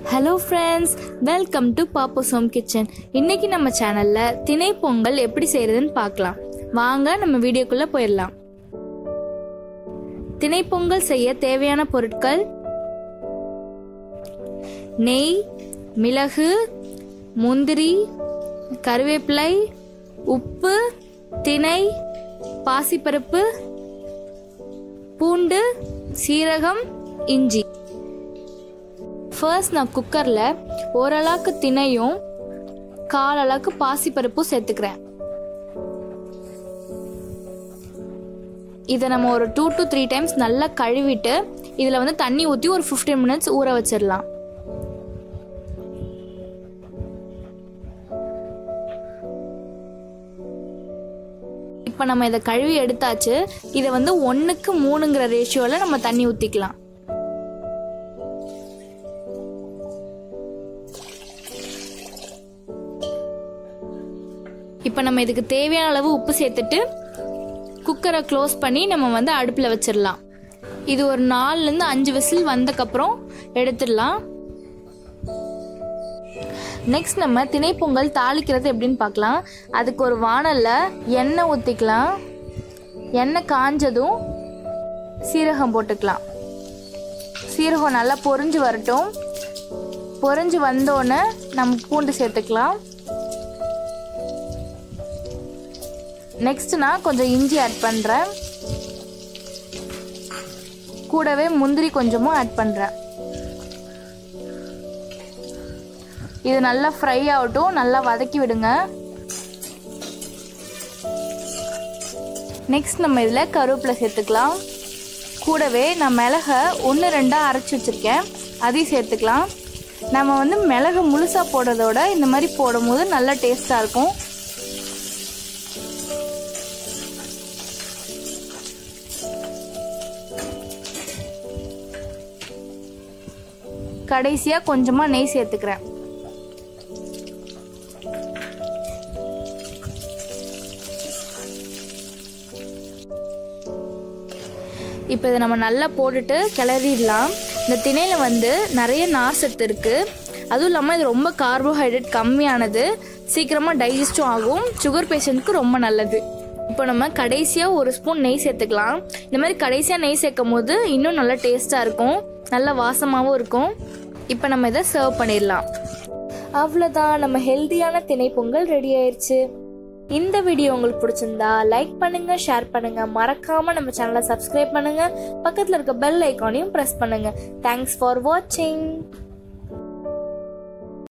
hello friends welcome to Pappo's home kitchen இன்னைக்கு நம்ம சேனலில் திணை பொங்கல் எப்படி செய்கிறதுன்னு பார்க்கலாம் வாங்க நம்ம வீடியோக்குள்ளே போயிடலாம் திணை பொங்கல் செய்ய தேவையான பொருட்கள் நெய் மிளகு முந்திரி கருவேப்பிலை உப்பு திணை பாசிப்பருப்பு பூண்டு சீரகம் இஞ்சி ஃபர்ஸ்ட் நான் குக்கரில் ஓரளவுக்கு திணையும் கால் அளவுக்கு பாசிப்பருப்பும் சேர்த்துக்கிறேன் இதை நம்ம ஒரு டூ டு த்ரீ டைம்ஸ் நல்லா கழுவிட்டு இதில் வந்து தண்ணி ஊற்றி ஒரு ஃபிஃப்டீன் மினிட்ஸ் ஊற வச்சிடலாம் இப்போ நம்ம இதை கழுவி எடுத்தாச்சு இதை வந்து ஒன்றுக்கு மூணுங்கிற ரேஷியோவில் நம்ம தண்ணி ஊற்றிக்கலாம் இப்போ நம்ம இதுக்கு தேவையான அளவு உப்பு சேர்த்துட்டு குக்கரை க்ளோஸ் பண்ணி நம்ம வந்து அடுப்பில் வச்சிடலாம் இது ஒரு நாலுலேருந்து அஞ்சு விசில் வந்தக்கப்புறம் எடுத்துடலாம் நெக்ஸ்ட் நம்ம திணைப்பொங்கல் தாளிக்கிறது எப்படின்னு பார்க்கலாம் அதுக்கு ஒரு வானலில் எண்ணெய் ஊற்றிக்கலாம் எண்ணெய் காஞ்சதும் சீரகம் போட்டுக்கலாம் சீரகம் நல்லா பொரிஞ்சு வரட்டும் பொரிஞ்சு வந்தோடனே நம்ம பூண்டு சேர்த்துக்கலாம் நெக்ஸ்ட் நான் கொஞ்சம் இஞ்சி ஆட் பண்ணுறேன் கூடவே முந்திரி கொஞ்சமும் ஆட் பண்ணுறேன் இது நல்லா ஃப்ரை ஆகட்டும் நல்லா வதக்கி விடுங்க நெக்ஸ்ட் நம்ம இதில் கருவேப்பிலை சேர்த்துக்கலாம் கூடவே நான் மிளகை ஒன்று ரெண்டாக அரைச்சி வச்சுருக்கேன் அதையும் சேர்த்துக்கலாம் நம்ம வந்து மிளகு முழுசாக போடுறதோட இந்த மாதிரி போடும்போது நல்லா டேஸ்ட்டாக இருக்கும் கடைசியாக கொஞ்சமாக நெய் சேர்த்துக்கிறேன் இப்போ இதை நம்ம நல்லா போட்டுட்டு கிளறிடலாம் இந்த திணையில் வந்து நிறைய நார் சத்து இருக்குது அதுவும் இல்லாமல் இது ரொம்ப கார்போஹைட்ரேட் கம்மியானது சீக்கிரமாக டைஜஸ்டும் ஆகும் சுகர் பேஷண்ட்க்கு ரொம்ப நல்லது இப்போ நம்ம கடைசியாக ஒரு ஸ்பூன் நெய் சேர்த்துக்கலாம் இந்த மாதிரி கடைசியாக நெய் சேர்க்கும் போது இன்னும் நல்லா டேஸ்ட்டாக இருக்கும் நல்ல வாசமாகவும் இருக்கும் இப்போ நம்ம இதை சர்வ் பண்ணிடலாம் அவ்வளோதான் நம்ம ஹெல்த்தியான திணை பொங்கல் ரெடி ஆயிடுச்சு இந்த வீடியோ உங்களுக்கு பிடிச்சிருந்தா லைக் பண்ணுங்க ஷேர் பண்ணுங்க மறக்காம நம்ம சேனலை சப்ஸ்கிரைப் பண்ணுங்க பக்கத்தில் இருக்க பெல் ஐக்கானையும் ப்ரெஸ் பண்ணுங்க தேங்க்ஸ் ஃபார் வாட்சிங்